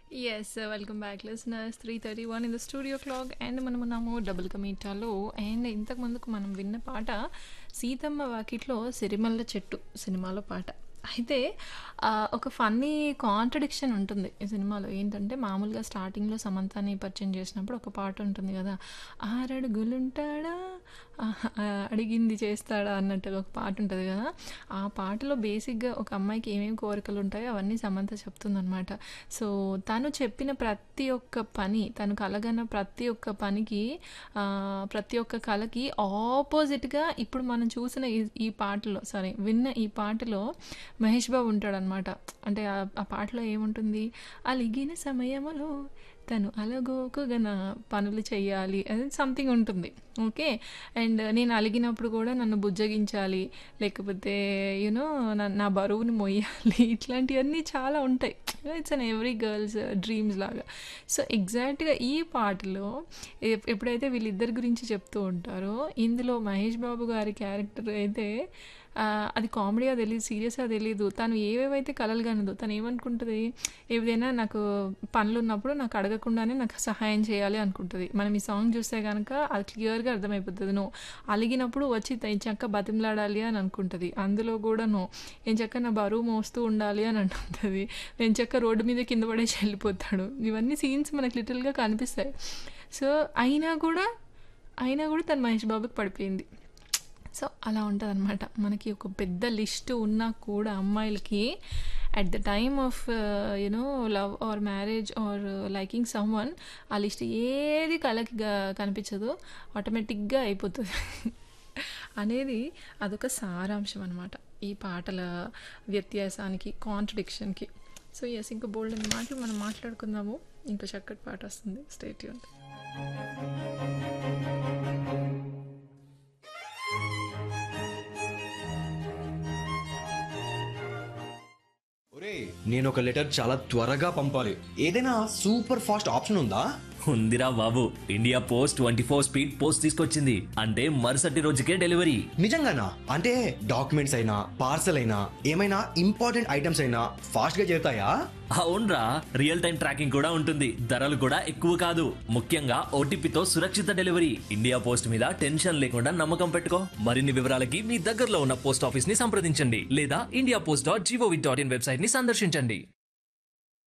yes welcome back listeners three thirty one in the studio clock and మనం ఉన్నాము double కమీటాలో and ఇంతకు ముందుకు మనం విన్న పాట సీతమ్మ వాకిట్లో సిరిమల్ల చెట్టు సినిమాలో పాట అయితే ఆ, ఒక ఫన్నీ కాంట్రడిక్షన్ ఉంటుంది ఈ సినిమాలో ఏంటంటే మామూలుగా స్టార్టింగ్లో సమంతాని పరిచయం చేసినప్పుడు ఒక పాట ఉంటుంది కదా ఆరడుగులుంటాడా ఆహ్, ఆ, అడిగింది చేస్తాడా అన్నట్టుగా ఒక పాట ఉంటుంది కదా ఆ పాటలో బేసిక్గా ఒక అమ్మాయికి ఏమేమి కోరికలు ఉంటాయో అవన్నీ సమంత చెప్తుందనమాట సో తను చెప్పిన ప్రతి ఒక్క పని తను కలగన్న ప్రతి ఒక్క పనికి ఆ, ప్రతి ఒక్క కళకి ఆపోజిట్గా ఇప్పుడు మనం చూసిన ఈ ఈ పాటలో సారీ విన్న ఈ పాటలో మహేష్ బాబు ఉంటాడనమాట అంటే ఆ ఆ పాటలో ఏముంటుంది అలిగిన సమయములో తను అలగోకుగా పనులు చేయాలి అది సంథింగ్ ఉంటుంది ఓకే అండ్ నేను అలిగినప్పుడు కూడా నన్ను బుజ్జగించాలి లేకపోతే యూనో నా బరువుని మొయ్యాలి ఇట్లాంటివన్నీ చాలా ఉంటాయి it's on every girls dreams లాగా సో ఎగ్జాక్ట్గా ఈ పాటలో ఎప్- ఎప్పుడైతే వీళ్ళిద్దరి గురించి చెప్తూ ఉంటారో ఇందులో మహేష్ బాబు గారి క్యారెక్టర్ అయితే ఆ, అది కామెడీగా తెలియదు సీరియస్గా తెలియదు తను ఏవేవైతే కలలు కనదో తను ఏమనుకుంటుంది ఏదైనా నాకు పనులు ఉన్నప్పుడు నాకు అడగకుండానే నాకు సహాయం చేయాలి అనుకుంటుంది మనం ఈ సాంగ్ చూస్తే కనుక అది క్లియర్గా అర్థమైపోతుంది నువ్వు అలిగినప్పుడు వచ్చి ఏం చక్క బతిమలాడాలి అని అనుకుంటుంది అందులో కూడా నో ఏం చక్క నా బరువు మోస్తూ ఉండాలి అని అంటుంటుంది నేను చక్క రోడ్డు మీద కింద పడేసి వెళ్ళిపోతాడు ఇవన్నీ సీన్స్ మనకు లిటిల్గా కనిపిస్తాయి సో అయినా కూడా అయినా కూడా తను మహేష్ బాబుకి పడిపోయింది సో అలా ఉంటుంది అనమాట మనకి ఒక పెద్ద లిస్ట్ ఉన్నా కూడా అమ్మాయిలకి at the time of you know love or marriage or liking some one list ఏది కళకి గా- కనిపించదో ఆటోమేటిక్గా అయిపోతుంది అనేది అదొక సారాంశం అనమాట ఈ పాటల వ్యత్యాసానికి కాంట్రడిక్షన్కి సో ఎస్ ఇంకా బోల్డ్ అని మాటలు మనం మాట్లాడుకుందాము ఇంకో చక్కటి పాట వస్తుంది స్టేట్ యూన్ ఒరే నేను ఒక లెటర్ చాలా త్వరగా పంపాలి ఏదైనా సూపర్ ఫాస్ట్ ఆప్షన్ ఉందా ఉందిరా బాబు India Post twenty four speed post తీసుకొచ్చింది అంటే మరుసటి రోజుకే డెలివరీ నిజంగానా అంటే డాక్యుమెంట్స్ అయినా పార్సల్ అయినా ఏమైనా ఇంపార్టెంట్ ఐటమ్స్ అయినా ఫాస్ట్ గా చేరుతాయా అవునరా రియల్ టైం ట్రాకింగ్ కూడా ఉంటుంది ధరలు కూడా ఎక్కువ కాదు ముఖ్యంగా ఓటీపీతో సురక్షిత డెలివరీ ఇండియా పోస్ట్ మీద టెన్షన్ లేకుండా నమ్మకం పెట్టుకో మరిన్ని వివరాలకి మీ దగ్గరలో ఉన్న పోస్ట్ ఆఫీస్ ని సంప్రదించండి లేదా India Post dot G O V dot in website ని సందర్శించండి